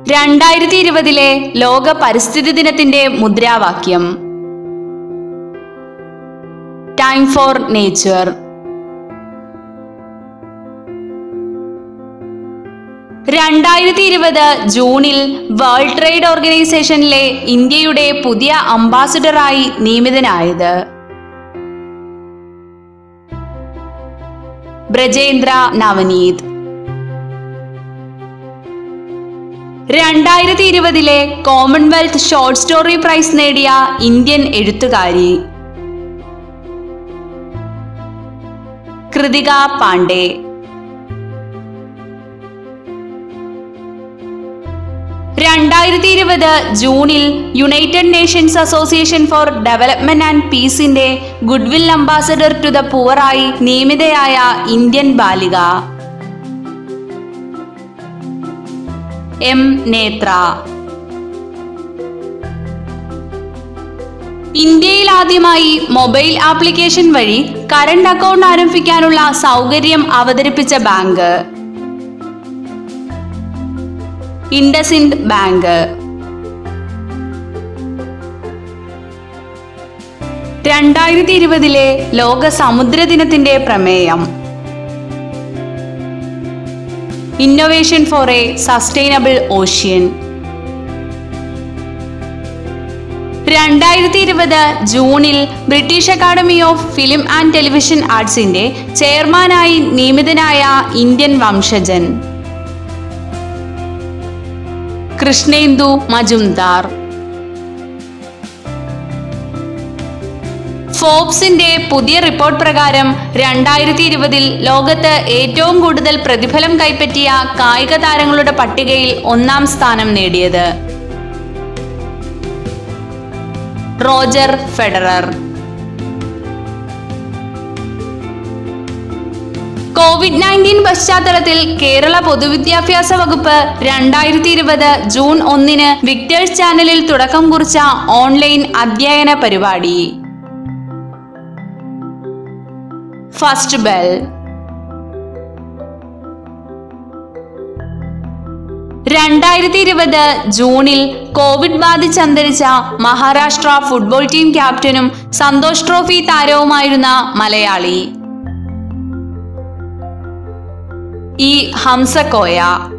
രണ്ടായിരത്തി ഇരുപതിലെ ലോക പരിസ്ഥിതി ദിനത്തിന്റെ മുദ്രാവാക്യം ടൈം ഫോർ നേച്ചർ രണ്ടായിരത്തി ഇരുപത് ജൂണിൽ വേൾഡ് ട്രേഡ് ഓർഗനൈസേഷനിലെ ഇന്ത്യയുടെ പുതിയ അംബാസിഡറായി നിയമിതനായത് ബ്രജേന്ദ്ര നവനീത് രണ്ടായിരത്തി ഇരുപതിലെ കോമൺവെൽത്ത് ഷോർട്ട് സ്റ്റോറി പ്രൈസ് നേടിയ ഇന്ത്യൻ എഴുത്തുകാരി കൃതിക പാണ്ഡെ രണ്ടായിരത്തി ഇരുപത് ജൂണിൽ United Nations Association for Development and പീസിന്റെ ഗുഡ്വിൽ അംബാസഡർ ടു ദ പുവറായി നിയമിതയായ ഇന്ത്യൻ ബാലിക എം നേത്ര ഇന്ത്യയിൽ ആദ്യമായി മൊബൈൽ ആപ്ലിക്കേഷൻ വഴി കറണ്ട് അക്കൗണ്ട് ആരംഭിക്കാനുള്ള സൗകര്യം അവതരിപ്പിച്ച ബാങ്ക് ഇൻഡസിൻഡ് ബാങ്ക് രണ്ടായിരത്തി ഇരുപതിലെ ലോക സമുദ്ര ദിനത്തിന്റെ പ്രമേയം innovation for a sustainable ocean രണ്ടായിരത്തി ഇരുപത് ജൂണിൽ British Academy of Film and Television ആർട്സിന്റെ ചെയർമാനായി നിയമിതനായ ഇന്ത്യൻ വംശജൻ കൃഷ്ണേന്ദു മജുംദാർ ഫോബ്സിന്റെ പുതിയ റിപ്പോർട്ട് പ്രകാരം രണ്ടായിരത്തി ഇരുപതിൽ ലോകത്ത് ഏറ്റവും കൂടുതൽ പ്രതിഫലം കൈപ്പറ്റിയ കായിക താരങ്ങളുടെ പട്ടികയിൽ ഒന്നാം സ്ഥാനം നേടിയത് റോജർ ഫെഡറർ കോവിഡ് നയൻറ്റീൻ പശ്ചാത്തലത്തിൽ കേരള പൊതുവിദ്യാഭ്യാസ വകുപ്പ് രണ്ടായിരത്തി ഇരുപത് ജൂൺ ഒന്നിന് വിക്ടേഴ്സ് ചാനലിൽ തുടക്കം കുറിച്ച ഓൺലൈൻ അധ്യയന പരിപാടി ഫസ്റ്റ് ബെൽ രണ്ടായിരത്തി ഇരുപത് ജൂണിൽ കോവിഡ് ബാധിച്ച് അന്തരിച്ച മഹാരാഷ്ട്ര ഫുട്ബോൾ ടീം ക്യാപ്റ്റനും സന്തോഷ് ട്രോഫി താരവുമായിരുന്ന മലയാളി ഇ ഹംസക്കോയ